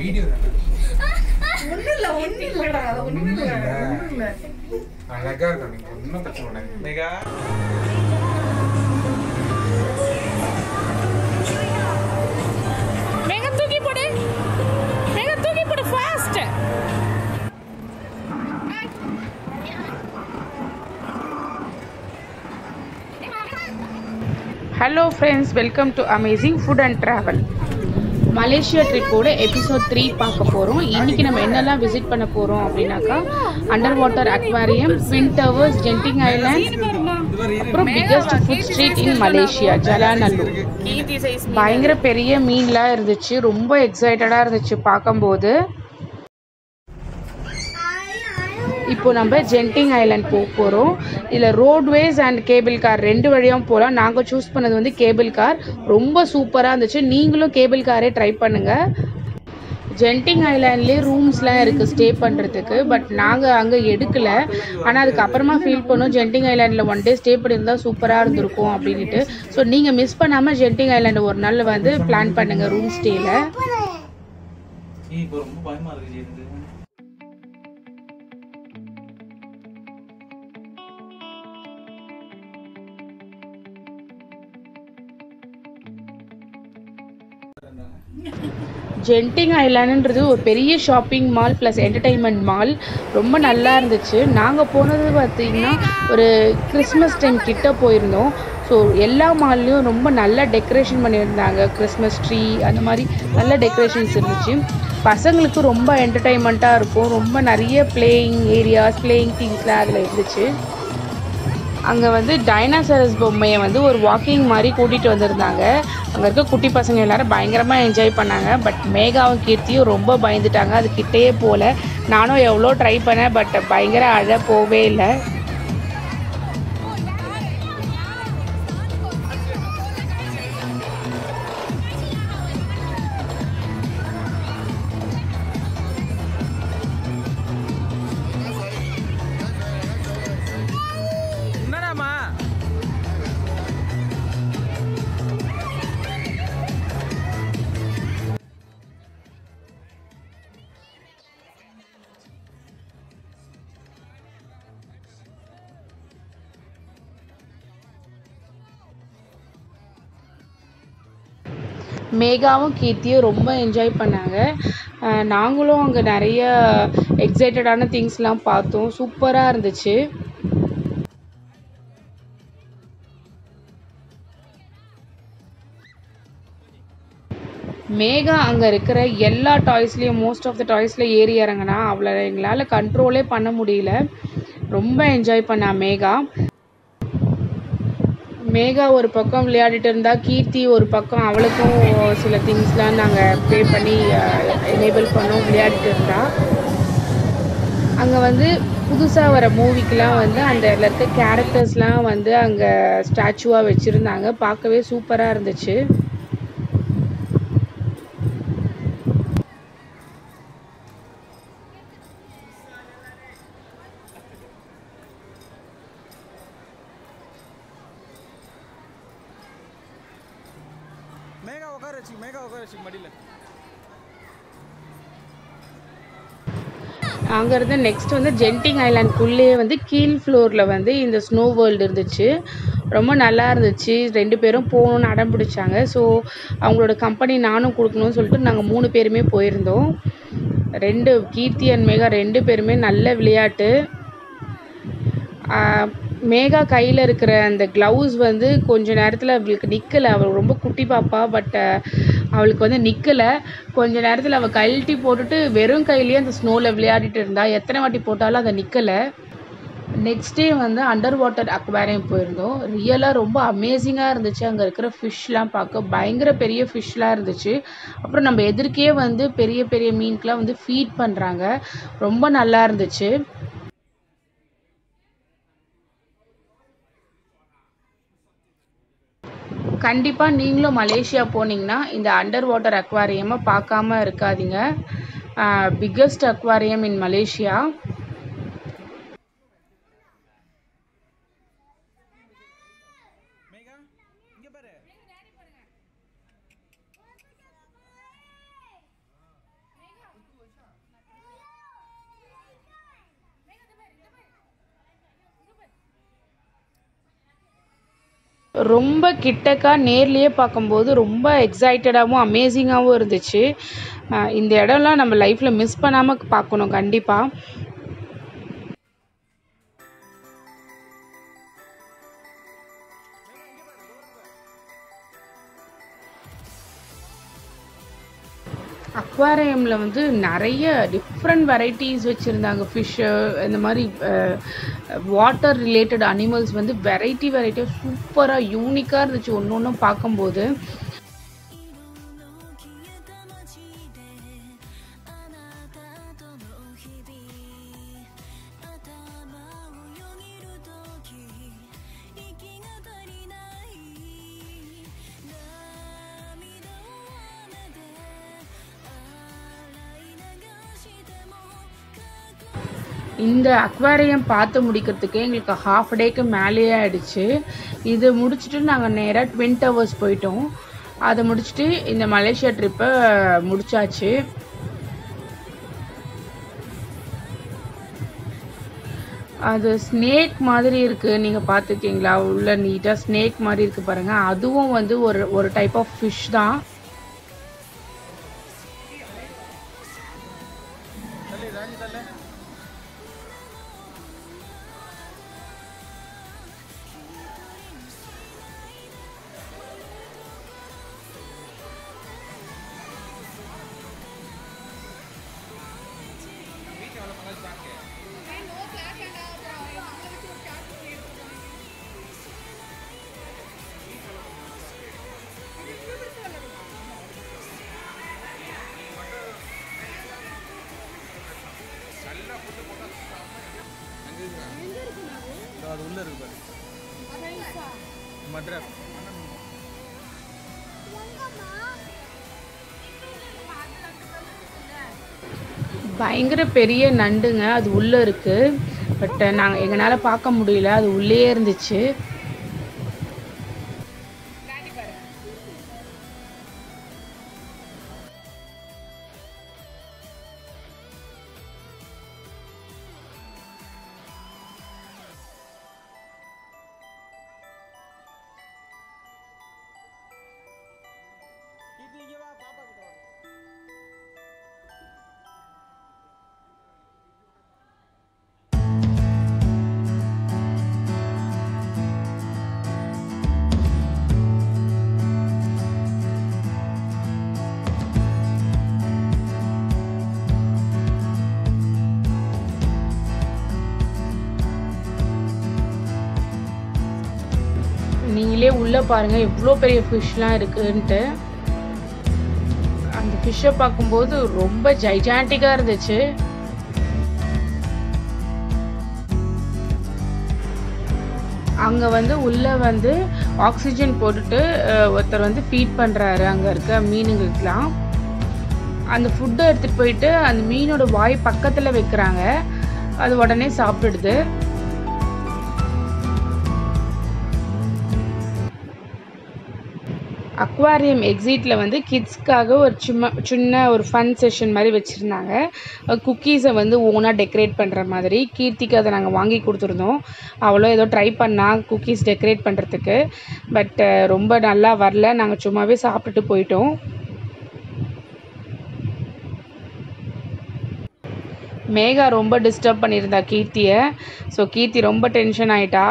video ஒண்ணும் இல்ல ஒண்ணும் இல்லடா ஒண்ணும் இல்ல ஒண்ணும் இல்ல அழகா இருக்கும் நீங்க ஒன்றும் பிரச்சனை இல்லை மெகா மேக தூக்கி போடு மேக தூக்கி போடு fast hello friends welcome to amazing food and travel Malaysia ட்ரிப்போட எபிசோட் த்ரீ பார்க்க போகிறோம் இன்றைக்கி நம்ம என்னெல்லாம் விசிட் பண்ண போகிறோம் அப்படின்னாக்கா under water aquarium Twin Towers Genting Island அப்புறம் biggest food street in Malaysia ஜலாநல்லூர் பயங்கர பெரிய மீன்லாம் இருந்துச்சு ரொம்ப எக்ஸைட்டடாக இருந்துச்சு பார்க்கும்போது இப்போ நம்ம ஜென்டிங் ஐலாண்ட் போக போகிறோம் இதில் ரோட்வேஸ் அண்ட் கேபிள் கார் ரெண்டு வழியாகவும் போகலாம் நாங்கள் சூஸ் பண்ணது வந்து கேபிள் கார் ரொம்ப சூப்பராக இருந்துச்சு நீங்களும் கேபிள் காரே ட்ரை பண்ணுங்கள் ஜென்டிங் ஐலாண்ட்லேயே ரூம்ஸ்லாம் இருக்குது ஸ்டே பண்ணுறதுக்கு பட் நாங்கள் அங்கே எடுக்கலை ஆனால் அதுக்கப்புறமா ஃபீல் பண்ணோம் ஜென்டிங் ஐலாண்டில் ஒன் டே ஸ்டே பண்ணியிருந்தா சூப்பராக இருந்திருக்கும் அப்படின்ட்டு ஸோ நீங்கள் மிஸ் பண்ணாமல் ஜென்டிங் ஐலாண்டு ஒரு நாள் வந்து பிளான் பண்ணுங்கள் ரூம் ஸ்டேயில் ஏய் இப்போ ரொம்ப பயமா இருக்கு ஜி எனக்கு ஜென்டிங் ஐலாண்டுன்றது ஒரு பெரிய shopping mall plus entertainment mall ரொம்ப நல்லா இருந்துச்சு நாங்கள் போனது பார்த்தீங்கன்னா ஒரு கிறிஸ்மஸ் டைம் கிட்ட போயிருந்தோம் ஸோ எல்லா மால்லையும் ரொம்ப நல்ல டெக்கரேஷன் பண்ணியிருந்தாங்க கிறிஸ்மஸ் ட்ரீ அந்த மாதிரி நல்ல டெக்கரேஷன்ஸ் இருந்துச்சு பசங்களுக்கு ரொம்ப என்டர்டைன்மெண்ட்டாக இருக்கும் ரொம்ப நிறைய பிளேயிங் ஏரியாஸ் பிளேயிங் திங்ஸ்லாம் அதில் இருந்துச்சு அங்கே வந்து டைனாசரஸ் பொம்மையை வந்து ஒரு வாக்கிங் மாதிரி கூட்டிகிட்டு வந்திருந்தாங்க அங்கே இருக்க குட்டி பசங்க எல்லாரும் பயங்கரமாக என்ஜாய் பண்ணாங்க பட் மேகாவும் கீர்த்தியும் ரொம்ப பயந்துட்டாங்க அது கிட்டேயே போகல நானும் எவ்வளோ ட்ரை பண்ணேன் பட் பயங்கர அழ போவே இல்லை என்னடாமா மேகாவும் கீர்த்தியும் ரொம்ப என்ஜாய் பண்ணாங்க அஹ் நாங்களும் அங்கே நிறைய எக்ஸைட்டடான திங்ஸ்லாம் பார்த்தோம் சூப்பராக இருந்துச்சு மேகா அங்கே இருக்கிற எல்லா டாய்ஸ்லேயும் மோஸ்ட் ஆஃப் த டாய்ஸில் ஏறி இறங்கினா அவளை எங்களால் கண்ட்ரோலே பண்ண முடியல ரொம்ப என்ஜாய் பண்ணா மேகா மேகா ஒரு பக்கம் விளையாடிட்டு இருந்தா கீர்த்தி ஒரு பக்கம் அவளுக்கும் சில திங்ஸ்லாம் நாங்கள் பே பண்ணி எனேபிள் பண்ணோம் விளையாடிட்டு இருந்தா அங்கே வந்து புதுசாக வர மூவிக்கெலாம் வந்து அந்த இடத்துல இருக்க கேரக்டர்ஸ்லாம் வந்து அங்கே ஸ்டாச்சுவாக வச்சுருந்தாங்க பார்க்கவே சூப்பராக இருந்துச்சு மேகா உட்கார வச்சு மேகா உட்கார வச்சு மடியில அங்கேருந்து நெக்ஸ்ட் வந்து ஜென்டிங் ஐலாண்ட்குள்ளேயே வந்து கீழ் ஃப்ளோரில் வந்து இந்த ஸ்னோ வேர்ல்டு இருந்துச்சு ரொம்ப நல்லா இருந்துச்சு ரெண்டு பேரும் போகணுன்னு அடம் பிடிச்சாங்க ஸோ அவங்களோட கம்பெனி நானும் கொடுக்கணும்னு சொல்லிட்டு நாங்கள் மூணு பேருமே போயிருந்தோம் ரெண்டு கீர்த்தி அண்ட் மேகா ரெண்டு பேருமே நல்ல விளையாட்டு ஆஹ் மேகா கையில் இருக்கிற அந்த க்ளவுஸ் வந்து கொஞ்ச நேரத்தில் அவளுக்கு நிற்கலை அவள் ரொம்ப குட்டி பாப்பா பட் அவளுக்கு வந்து நிற்கலை கொஞ்ச நேரத்தில் அவள் கழட்டி போட்டுட்டு வெறும் கையிலேயே அந்த ஸ்னோவில் விளையாடிட்டு இருந்தா எத்தனை வாட்டி போட்டாலும் அதை நிற்கலை நெக்ஸ்ட் டே வந்து அண்டர் வாட்டர் அக்வாரியம் போயிருந்தோம் ரியலாக ரொம்ப அமேசிங்காக இருந்துச்சு அங்கே இருக்கிற ஃபிஷ்லாம் பார்க்க பயங்கர பெரிய ஃபிஷ்லாம் இருந்துச்சு அப்புறம் நம்ம எதிர்க்கே வந்து பெரிய பெரிய மீனுக்கெலாம் வந்து ஃபீட் பண்ணுறாங்க ரொம்ப நல்லா இருந்துச்சு கண்டிப்பாக நீங்களும் மலேசியா போனீங்கன்னா இந்த அண்டர் வாட்டர் அக்வாரியமை பார்க்காம இருக்காதீங்க பிக்கஸ்ட் அக்வாரியம் இன் மலேசியா மேகா இங்க பாரு ரொம்ப கிட்டக்கா நேர்லேயே பார்க்கும்போது ரொம்ப எக்ஸைட்டடாகவும் அமேசிங்காகவும் இருந்துச்சு அஹ் இந்த இடம்லாம் நம்ம லைஃப்பில் மிஸ் பண்ணாமல் பார்க்கணும் கண்டிப்பாக அக்வாரியமில் வந்து நிறைய டிஃப்ரெண்ட் வெரைட்டிஸ் வச்சுருந்தாங்க ஃபிஷ்ஷு இந்த மாதிரி வாட்டர் ரிலேட்டட் அனிமல்ஸ் வந்து வெரைட்டி வெரைட்டியாக சூப்பராக யூனிக்காக இருந்துச்சு ஒன்று ஒன்றும் பார்க்கும்போது இந்த அக்வாரியம் பார்த்து முடிக்கிறதுக்கே எங்களுக்கு ஹாஃப் டேக்கு மேலேயே ஆயிடுச்சு இது முடிச்சுட்டு நாங்கள் நேராக ட்வின் டவர்ஸ் போயிட்டோம் அதை முடிச்சுட்டு இந்த மலேசியா ட்ரிப்பை முடிச்சாச்சு அது ஸ்னேக் மாதிரி இருக்கு நீங்க பார்த்துருக்கீங்களா உள்ள நீட்டா ஸ்னேக் மாதிரி இருக்கு பாருங்க அதுவும் வந்து ஒரு ஒரு டைப் ஆஃப் ஃபிஷ் தான் தள்ளி ராணி தள்ளு இதோ அது உள்ள இருக்கு பாரு மட்ராஸ் பயங்கர பெரிய நண்டுங்க அது உள்ள இருக்கு பட் நாங்கள் எங்களால் பார்க்க முடியல அது உள்ளே இருந்துச்சு கீர்த்தி இங்க வா பாப்பா கிட்ட வா நீங்களே உள்ளே பாருங்க எவ்வளோ பெரிய ஃபிஷ்லாம் இருக்குன்ட்டு அந்த ஃபிஷ்ஷை பார்க்கும்போது ரொம்ப ஜைஜாண்டிக்காக இருந்துச்சு அங்கே வந்து உள்ளே வந்து ஆக்சிஜன் போட்டுட்டு அஹ், ஒருத்தர் வந்து ஃபீட் பண்ணுறாரு அங்கே இருக்க மீனுங்களுக்கெலாம் அந்த ஃபுட்டை எடுத்துகிட்டு போயிட்டு அந்த மீனோட வாய் பக்கத்தில் வைக்கிறாங்க அது உடனே சாப்பிட்டுடுது அக்வாரியம் எக்ஸிட்டில் வந்து கிட்ஸ்க்காக ஒரு சும்மா சின்ன ஒரு ஃபன் செஷன் மாதிரி வச்சுருந்தாங்க குக்கீஸை வந்து ஓனாக டெக்கரேட் பண்ணுற மாதிரி கீர்த்திக்கு அதை நாங்கள் வாங்கி கொடுத்துருந்தோம் அவளோ ஏதோ ட்ரை பண்ணா குக்கீஸ் டெக்கரேட் பண்ணுறதுக்கு பட் ரொம்ப நல்லா வரல நாங்கள் சும்மாவே சாப்பிட்டுட்டு போயிட்டோம் மேகா ரொம்ப டிஸ்டர்ப் பண்ணியிருந்தா கீர்த்தியை ஸோ கீர்த்தி ரொம்ப டென்ஷன் ஆயிட்டா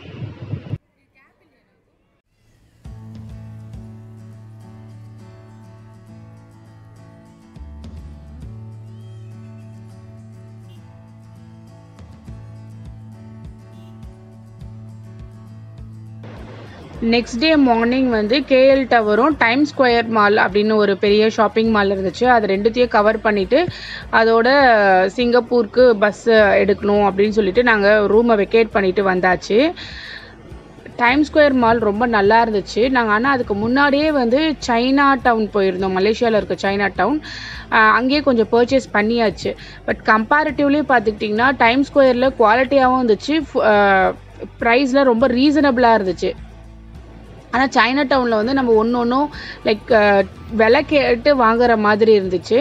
நெக்ஸ்ட் டே மார்னிங் வந்து கேஎல் டவரும் டைம் ஸ்கொயர் மால் அப்படின்னு ஒரு பெரிய ஷாப்பிங் மால் இருந்துச்சு அது ரெண்டுத்தையும் கவர் பண்ணிவிட்டு அதோட சிங்கப்பூருக்கு பஸ் எடுக்கணும் அப்படின்னு சொல்லிட்டு நாங்கள் ரூமை வெக்கேட் பண்ணிட்டு வந்தாச்சு டைம் ஸ்கொயர் மால் ரொம்ப நல்லா இருந்துச்சு நாங்கள் ஆனால் அதுக்கு முன்னாடியே வந்து சைனா டவுன் போயிருந்தோம் மலேசியாவில் இருக்க சைனா டவுன் அங்கேயே கொஞ்சம் பர்ச்சேஸ் பண்ணியாச்சு பட் கம்பேரிட்டிவ்லி பார்த்துக்கிட்டிங்கன்னா டைம் ஸ்கொயரில் குவாலிட்டியாகவும் இருந்துச்சு ப்ரைஸில் ரொம்ப ரீசனபிளாக இருந்துச்சு ஆனால் சைனா டவுனில் வந்து நம்ம ஒன்று ஒன்றும் லைக் விலை கேட்டு வாங்குற மாதிரி இருந்துச்சு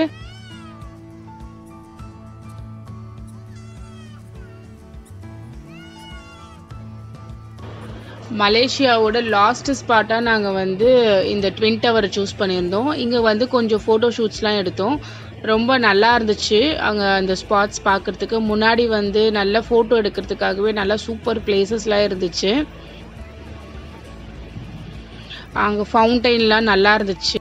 மலேசியாவோட லாஸ்ட் ஸ்பாட்டாக நாங்கள் வந்து இந்த ட்வின் டவரை சூஸ் பண்ணியிருந்தோம் இங்கே வந்து கொஞ்சம் ஃபோட்டோ ஷூட்ஸ்லாம் எடுத்தோம் ரொம்ப நல்லா இருந்துச்சு அங்கே அந்த ஸ்பாட்ஸ் பார்க்குறதுக்கு முன்னாடி வந்து நல்ல ஃபோட்டோ எடுக்கிறதுக்காகவே நல்லா சூப்பர் பிளேசஸ்லாம் இருந்துச்சு அங்கே ஃபவுண்டைன்லாம் நல்லா இருந்துச்சு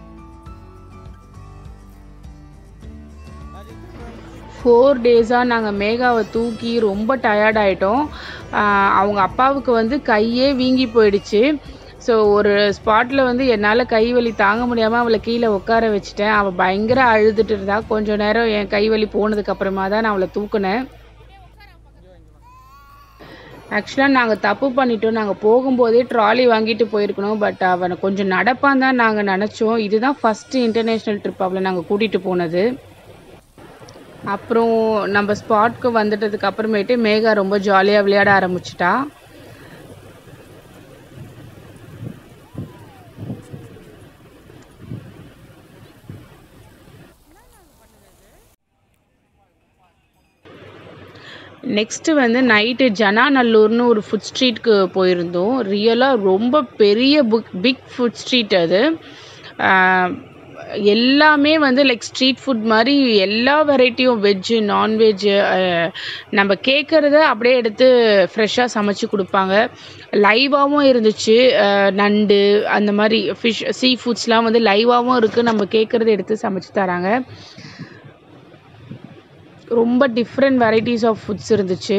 ஃபோர் டேஸாக நாங்கள் மேகாவை தூக்கி ரொம்ப டயர்ட் ஆகிட்டோம் அவங்க அப்பாவுக்கு வந்து கையே வீங்கி போயிடுச்சு ஸோ ஒரு ஸ்பாட்டில் வந்து என்னால் கை வலி தாங்க முடியாமல் அவளை கீழே உட்கார வச்சுட்டேன் அவள் பயங்கர அழுதுட்டு இருந்தா கொஞ்சம் நேரம் என் கை வலி போனதுக்கு அப்புறமா தான் நான் அவளை தூக்குனேன் ஆக்சுவலாக நாங்கள் தப்பு பண்ணிட்டோம் நாங்கள் போகும்போதே ட்ராலி வாங்கிட்டு போயிருக்கணும் பட் அவனை கொஞ்சம் நடப்பான் தான் நாங்கள் நினச்சோம் இதுதான் ஃபஸ்ட்டு இன்டர்நேஷ்னல் ட்ரிப் அவளை நாங்கள் கூட்டிகிட்டு போனது அப்புறம் நம்ம ஸ்பாட்க்கு வந்துட்டதுக்கு அப்புறமேட்டு மேகா ரொம்ப ஜாலியாக விளையாட ஆரம்பிச்சிட்டா நெக்ஸ்ட்டு வந்து நைட்டு ஜனாநல்லூர்னு ஒரு ஃபுட் ஸ்ட்ரீட்க்கு போயிருந்தோம் ரியலாக ரொம்ப பெரிய புக் பிக் ஃபுட் ஸ்ட்ரீட் அது ஆஹ் எல்லாமே வந்து லைக் ஸ்ட்ரீட் ஃபுட் மாதிரி எல்லா வெரைட்டியும் வெஜ்ஜு நான்வெஜ்ஜு நம்ம கேட்குறத அப்படியே எடுத்து ஃப்ரெஷ்ஷாக சமைச்சு கொடுப்பாங்க லைவாகவும் இருந்துச்சு அஹ் நண்டு அந்த மாதிரி ஃபிஷ் சீ ஃபுட்ஸ்லாம் வந்து லைவாகவும் இருக்குது நம்ம கேட்குறத எடுத்து சமைச்சு தராங்க ரொம்ப டிஃப்ரெண்ட் வெரைட்டிஸ் ஆஃப் ஃபுட்ஸ் இருந்துச்சு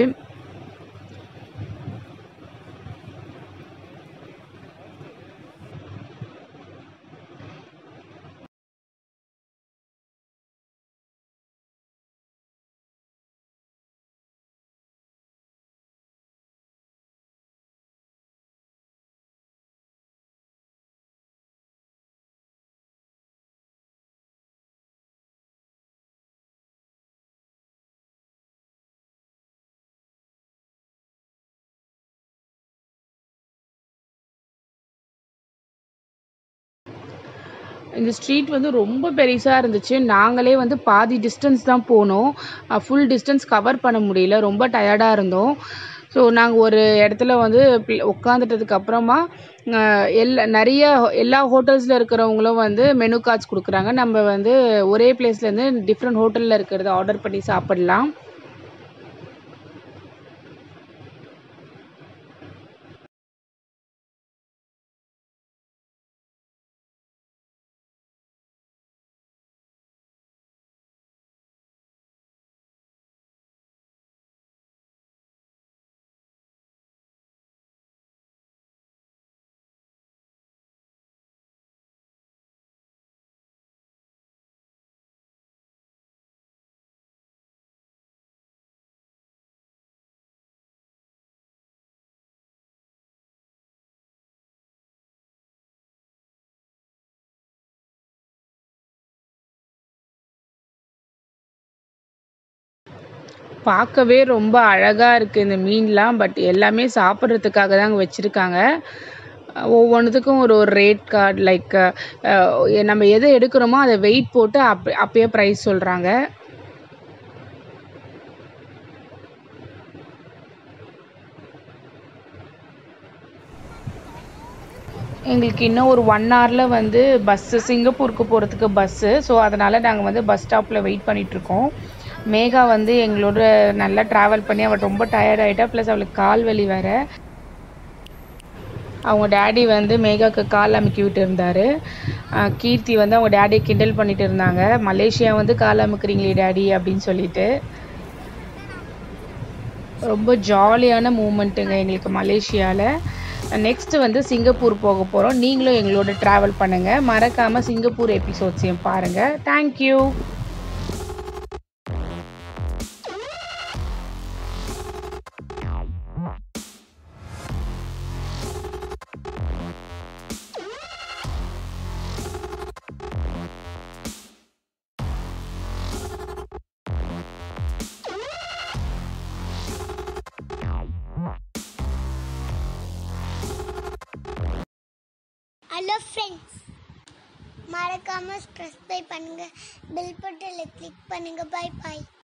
இந்த ஸ்ட்ரீட் வந்து ரொம்ப பெருசாக இருந்துச்சு நாங்களே வந்து பாதி டிஸ்டன்ஸ் தான் போனோம் ஃபுல் டிஸ்டன்ஸ் கவர் பண்ண முடியல ரொம்ப டயர்டாக இருந்தோம் ஸோ நாங்கள் ஒரு இடத்துல வந்து உட்காந்துட்டதுக்கு அப்புறமா அஹ், எல்லா நிறைய எல்லா ஹோட்டல்ஸில் இருக்கிறவங்களும் வந்து மெனு கார்ட்ஸ் கொடுக்குறாங்க நம்ம வந்து ஒரே பிளேஸ்லேருந்து டிஃப்ரெண்ட் ஹோட்டலில் இருக்கிறத ஆர்டர் பண்ணி சாப்பிடலாம் பார்க்கவே ரொம்ப அழகாக இருக்குது இந்த மீன்லாம் பட் எல்லாமே சாப்பிட்றதுக்காக தான் அங்கே வச்சுருக்காங்க ஒவ்வொன்றுத்துக்கும் ஒரு ஒரு ரேட் கார்டு லைக் நம்ம எதை எடுக்கிறோமோ அதை வெயிட் போட்டு அப் அப்பயே ப்ரைஸ் சொல்கிறாங்க எங்களுக்கு இன்னும் ஒரு ஒன் ஹவரில் வந்து பஸ்ஸு சிங்கப்பூருக்கு போகிறதுக்கு பஸ்ஸு ஸோ அதனால் நாங்கள் வந்து பஸ் ஸ்டாப்பில் வெயிட் பண்ணிகிட்ருக்கோம் மேகா வந்து எங்களோட நல்லா ட்ராவல் பண்ணி அவள் ரொம்ப டயர்ட் ஆகிட்டா ப்ளஸ் அவளுக்கு கால் வலி வேறு அவங்க டேடி வந்து மேகாவுக்கு கால் அமுக்கி விட்டு இருந்தார் கீர்த்தி வந்து அவங்க டேடியை கிண்டல் பண்ணிட்டு இருந்தாங்க மலேசியா வந்து கால் அமுக்குறீங்களே டேடி அப்படின்னு சொல்லிட்டு ரொம்ப ஜாலியான மூமெண்ட்டுங்க எங்களுக்கு மலேசியாவில் நெக்ஸ்ட் வந்து சிங்கப்பூர் போக போகிறோம் நீங்களும் எங்களோட ட்ராவல் பண்ணுங்கள் மறக்காமல் சிங்கப்பூர் எபிசோட்ஸையும் பாருங்கள் தேங்க்யூ ஹலோ ஃப்ரெண்ட்ஸ் மறக்காம சப்ஸ்கிரைப் பண்ணுங்க பெல் பட்டனில் கிளிக் பண்ணுங்க பை பாய்